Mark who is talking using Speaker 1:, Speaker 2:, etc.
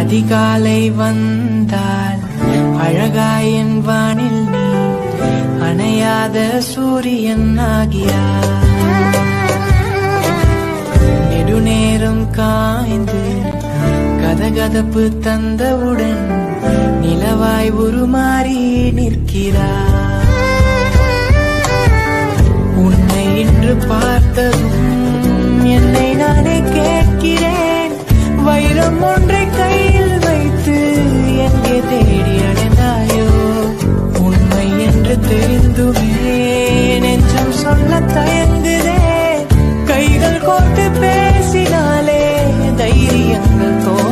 Speaker 1: அதிகாலை வந்தால் அழகாய் என் வானில் நீ அணையாத சூரியன் ஆகியார் நெடுநேரம் காய்ந்து கதகதப்பு தந்தவுடன் நிலவாய் உருமாறி நிற்கிறார் உன்னை இன்று பார்த்ததும் என்னை நானே கேட்கிறேன் வைரம் ஒன்றை கையில் வைத்து எங்கே தேடி அடைந்தாயோ உண்மை என்று தெரிந்துமே நெஞ்சம் சொல்ல தயங்குதே கைகள் கோர்த்து பேசினாலே தைரியங்கள் தோ